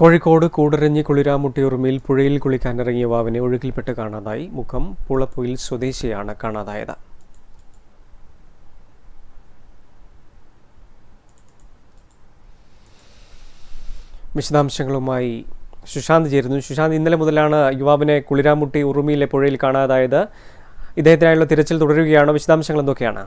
കോഴിക്കോട് കൂടരഞ്ഞി കുളിരാമുട്ടിയുറുമിൽ പുഴയിൽ കുളിക്കാനിറങ്ങിയ യുവാവിനെ ഒഴുക്കിൽപ്പെട്ട് കാണാതായി മുഖം പുളപ്പുയിൽ സ്വദേശിയാണ് കാണാതായത് വിശദാംശങ്ങളുമായി സുശാന്ത് ചേരുന്നു സുശാന്ത് ഇന്നലെ മുതലാണ് യുവാവിനെ കുളിരാമുട്ടി ഉറുമിയിലെ പുഴയിൽ കാണാതായത് ഇദ്ദേഹത്തിനായുള്ള തിരച്ചിൽ തുടരുകയാണ് വിശദാംശങ്ങൾ എന്തൊക്കെയാണ്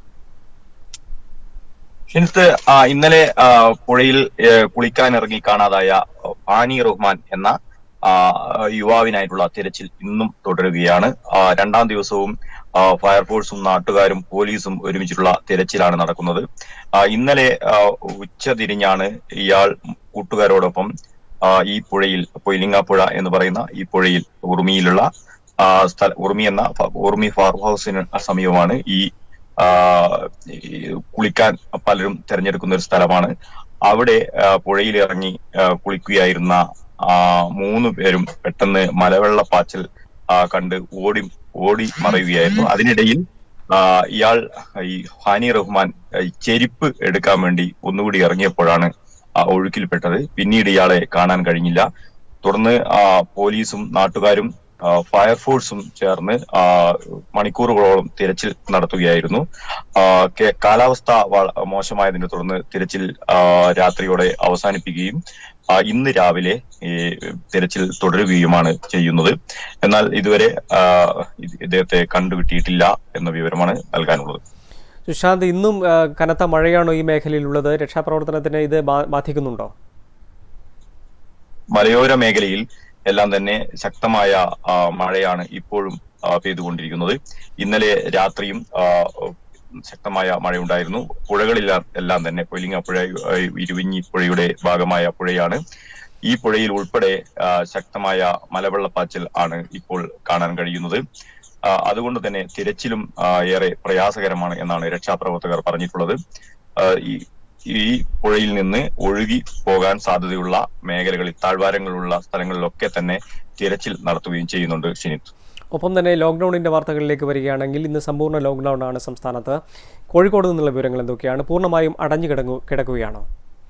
ഷിൻസ് ആ, ഇന്നലെ ആ, പുഴയിൽ ഏ, കുളിക്കാനിറങ്ങി കാണാതായ ഫാനി റഹ്മാൻ എന്ന ആ, യുവാവിനായിട്ടുള്ള തിരച്ചിൽ ഇന്നും തുടരുകയാണ് ആ, രണ്ടാം ദിവസവും ആ, ഫയർഫോഴ്സും നാട്ടുകാരും പോലീസും ഒരുമിച്ചിട്ടുള്ള തിരച്ചിലാണ് നടക്കുന്നത് ആ, ഇന്നലെ ആ, ഉച്ചതിരിഞ്ഞാണ് ഇയാൾ കൂട്ടുകാരോടൊപ്പം ആ, ഈ പുഴയിൽ പൊയിലിങ്ങാപ്പുഴ എന്ന് പറയുന്ന ഈ പുഴയിൽ ഉറുമിയിലുള്ള ആ, സ്ഥല ഉറുമി എന്ന ഫ- ഉറുമി ഫാർം ഹൗസിന് സമീപമാണ് ഈ ആ, ഈ കുളിക്കാൻ പലരും തിരഞ്ഞെടുക്കുന്ന ഒരു സ്ഥലമാണ് അവിടെ ആ, പുഴയിൽ ഇറങ്ങി ആ, കുളിക്കുകയായിരുന്ന ആ, മൂന്ന് പേരും പെട്ടെന്ന് മലവെള്ളപ്പാച്ചിൽ ആ, കണ്ട് ഓടി ഓടി മറയുകയായിരുന്നു അതിനിടയിൽ ആ, ഇയാൾ ഈ ഹാനി റഹ്മാൻ ഈ ചെരുപ്പ് എടുക്കാൻ വേണ്ടി ഒന്നുകൂടി ഇറങ്ങിയപ്പോഴാണ് ആ, ഒഴുക്കിൽപ്പെട്ടത് പിന്നീട് ഇയാളെ കാണാൻ കഴിഞ്ഞില്ല തുടർന്ന് ആ, പോലീസും നാട്ടുകാരും ആ, ഫയർഫോഴ്സും ചേർന്ന് ആ, മണിക്കൂറുകളോളം തിരച്ചിൽ നടത്തുകയായിരുന്നു ആ, കെ- കാലാവസ്ഥ വള- മോശമായതിനെ തുടർന്ന് തിരച്ചിൽ ആ, രാത്രിയോടെ അവസാനിപ്പിക്കുകയും ആ, ഇന്ന് രാവിലെ ഈ തിരച്ചിൽ തുടരുകയുമാണ് ചെയ്യുന്നത് എന്നാൽ ഇതുവരെ ആ, ഇത് ഇദ്ദേഹത്തെ കണ്ടുകിട്ടിയിട്ടില്ല എന്ന വിവരമാണ് നൽകാനുള്ളത് സുശാന്ത് ഇന്നും ആ, കനത്ത മഴയാണോ ഈ മേഖലയിലുള്ളത് രക്ഷാപ്രവർത്തനത്തിന് ഇത് ബാ- ബാധിക്കുന്നുണ്ടോ മലയോര മേഖലയിൽ എല്ലാം തന്നെ ശക്തമായ ആ, മഴയാണ് ഇപ്പോഴും ആ, പെയ്തുകൊണ്ടിരിക്കുന്നത് ഇന്നലെ രാത്രിയും ആ, ശക്തമായ മഴയുണ്ടായിരുന്നു പുഴകളിലെല്ലാം എല്ലാം തന്നെ പൊലിങ്ങപ്പുഴ ആ, ഇരുവിഞ്ഞി പുഴയുടെ ഭാഗമായ പുഴയാണ് ഈ പുഴയിൽ ഉൾപ്പെടെ ആ, ശക്തമായ മലവെള്ളപ്പാച്ചിൽ ആണ് ഇപ്പോൾ കാണാൻ കഴിയുന്നത് ആ, അതുകൊണ്ട് തന്നെ തിരച്ചിലും ആ, ഏറെ പ്രയാസകരമാണ് എന്നാണ് രക്ഷാപ്രവർത്തകർ പറഞ്ഞിട്ടുള്ളത് ആ, ഈ ഈ പുഴയിൽ നിന്ന് ഒഴുകി പോകാൻ സാധ്യതയുള്ള മേഖലകളിൽ താഴ്വാരങ്ങളുള്ള സ്ഥലങ്ങളിലൊക്കെ തന്നെ തിരച്ചിൽ നടത്തുകയും ചെയ്യുന്നുണ്ട് ഷിനിത് ഒപ്പം തന്നെ ലോക്ക്ഡൌണിന്റെ വാർത്തകളിലേക്ക് വരികയാണെങ്കിൽ ഇന്ന് സമ്പൂർണ്ണ ലോക്ക്ഡൌൺ ആണ് സംസ്ഥാനത്ത് കോഴിക്കോട് നിന്നുള്ള വിവരങ്ങൾ എന്തൊക്കെയാണ് പൂർണ്ണമായും അടഞ്ഞു കിടങ്ങു കിടക്കുകയാണോ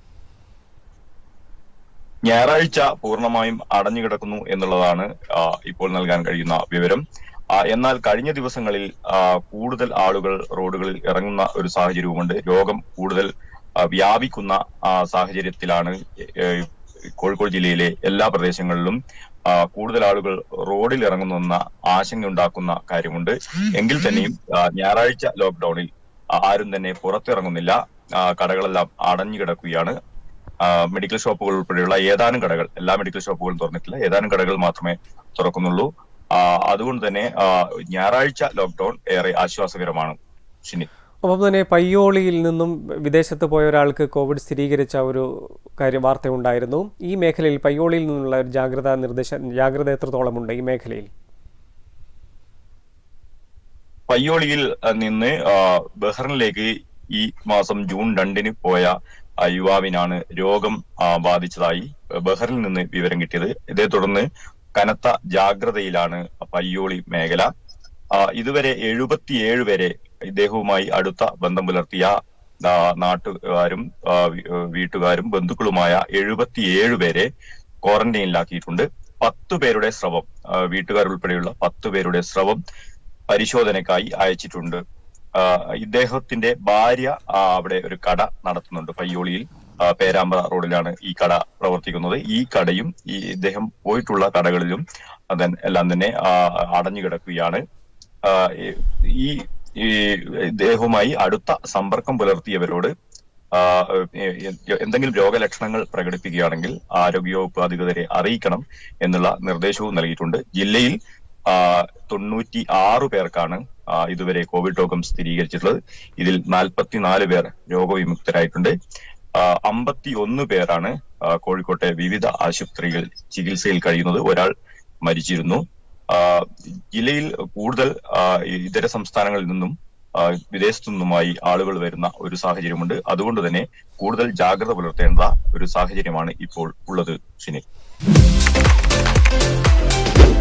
ഞായറാഴ്ച പൂർണ്ണമായും അടഞ്ഞുകിടക്കുന്നു എന്നുള്ളതാണ് ആ, ഇപ്പോൾ നൽകാൻ കഴിയുന്ന വിവരം ആ, എന്നാൽ കഴിഞ്ഞ ദിവസങ്ങളിൽ ആ, കൂടുതൽ ആളുകൾ റോഡുകളിൽ ഇറങ്ങുന്ന ഒരു സാഹചര്യവുമുണ്ട് രോഗം കൂടുതൽ ആ, വ്യാപിക്കുന്ന ആ, സാഹചര്യത്തിലാണ് ഏ, കോഴിക്കോട് ജില്ലയിലെ എല്ലാ പ്രദേശങ്ങളിലും ആ, കൂടുതൽ ആളുകൾ റോഡിൽ ഇറങ്ങുന്നുവെന്ന ആശങ്കയുണ്ടാക്കുന്ന കാര്യമുണ്ട് എങ്കിൽ തന്നെയും ആ, ഞായറാഴ്ച ലോക്ക്ഡൌണിൽ ആരും തന്നെ പുറത്തിറങ്ങുന്നില്ല ആ, കടകളെല്ലാം അടഞ്ഞു കിടക്കുകയാണ് ആ, മെഡിക്കൽ ഷോപ്പുകൾ ഉൾപ്പെടെയുള്ള ഏതാനും കടകൾ എല്ലാ മെഡിക്കൽ ഷോപ്പുകളും തുറന്നിട്ടില്ല ഏതാനും കടകൾ മാത്രമേ തുറക്കുന്നുള്ളൂ ആ, അതുകൊണ്ട് തന്നെ ആ, ഞായറാഴ്ച ലോക്ക്ഡൌൺ ഏറെ ആശ്വാസകരമാണ് ഷിനി ഒപ്പം തന്നെ പയ്യോളിയിൽ നിന്നും വിദേശത്ത് പോയ ഒരാൾക്ക് കോവിഡ് സ്ഥിരീകരിച്ച ഒരു കാര്യം വാർത്തയുണ്ടായിരുന്നു ഈ മേഖലയിൽ പയ്യോളിയിൽ നിന്നുള്ള ഒരു ജാഗ്രതാ നിർദ്ദേശ ജാഗ്രത എത്രത്തോളമുണ്ട് ഈ മേഖലയിൽ പയ്യോളിയിൽ ആ, നിന്ന് ആ, ബഹ്റിനിലേക്ക് ഈ മാസം ജൂൺ രണ്ടിന് പോയ ആ, യുവാവിനാണ് രോഗം ആ, ബാധിച്ചതായി ബഹ്റിനിൽ നിന്ന് വിവരം കിട്ടിയത് ഇതേ തുടർന്ന് കനത്ത ജാഗ്രതയിലാണ് പയ്യോളി മേഖല ആ, ഇതുവരെ എഴുപത്തിയേഴ് വരെ ഇദ്ദേഹവുമായി അടുത്ത ബന്ധം പുലർത്തിയ ആ, നാട്ടുകാരും ആ, വി- വീട്ടുകാരും ബന്ധുക്കളുമായ എഴുപത്തിയേഴ് പേരെ ക്വാറന്റൈനിലാക്കിയിട്ടുണ്ട് പത്ത് പേരുടെ സ്രവം ആ, വീട്ടുകാരുൾപ്പെടെയുള്ള പത്ത് പേരുടെ സ്രവം പരിശോധനയ്ക്കായി അയച്ചിട്ടുണ്ട് ആ, ഇദ്ദേഹത്തിന്റെ ഭാര്യ ആ, അവിടെ ഒരു കട നടത്തുന്നുണ്ട് പയ്യോളിയിൽ ആ, പേരാമ്പ്ര റോഡിലാണ് ഈ കട പ്രവർത്തിക്കുന്നത് ഈ കടയും ഈ ഇദ്ദേഹം പോയിട്ടുള്ള കടകളിലും അതൻ എല്ലാം തന്നെ ആ, അടഞ്ഞു കിടക്കുകയാണ് ആ, ഈ- ഈ ഈ ഇദ്ദേഹവുമായി അടുത്ത സമ്പർക്കം പുലർത്തിയവരോട് ആ, എ- എ- എന്തെങ്കിലും രോഗലക്ഷണങ്ങൾ പ്രകടിപ്പിക്കുകയാണെങ്കിൽ ആരോഗ്യവകുപ്പ് അധികൃതരെ അറിയിക്കണം എന്നുള്ള നിർദ്ദേശവും നൽകിയിട്ടുണ്ട് ജില്ലയിൽ ആ, തൊണ്ണൂറ്റി ആറ് പേർക്കാണ് ആ, ഇതുവരെ കോവിഡ് രോഗം സ്ഥിരീകരിച്ചിട്ടുള്ളത് ഇതിൽ നാൽപ്പത്തിനാല് പേർ രോഗവിമുക്തരായിട്ടുണ്ട് അമ്പത്തി ഒന്ന് പേരാണ് ആ, കോഴിക്കോട്ടെ വിവിധ ആശുപത്രികളിൽ ചികിത്സയിൽ കഴിയുന്നത് ഒരാൾ മരിച്ചിരുന്നു ആ, ജില്ലയിൽ കൂടുതൽ ആ, ഇതര സംസ്ഥാനങ്ങളിൽ നിന്നും ആ, വിദേശത്തു നിന്നുമായി ആളുകൾ വരുന്ന ഒരു സാഹചര്യമുണ്ട് അതുകൊണ്ട് തന്നെ കൂടുതൽ ജാഗ്രത പുലർത്തേണ്ട ഒരു സാഹചര്യമാണ് ഇപ്പോൾ ഉള്ളത് ഷിനി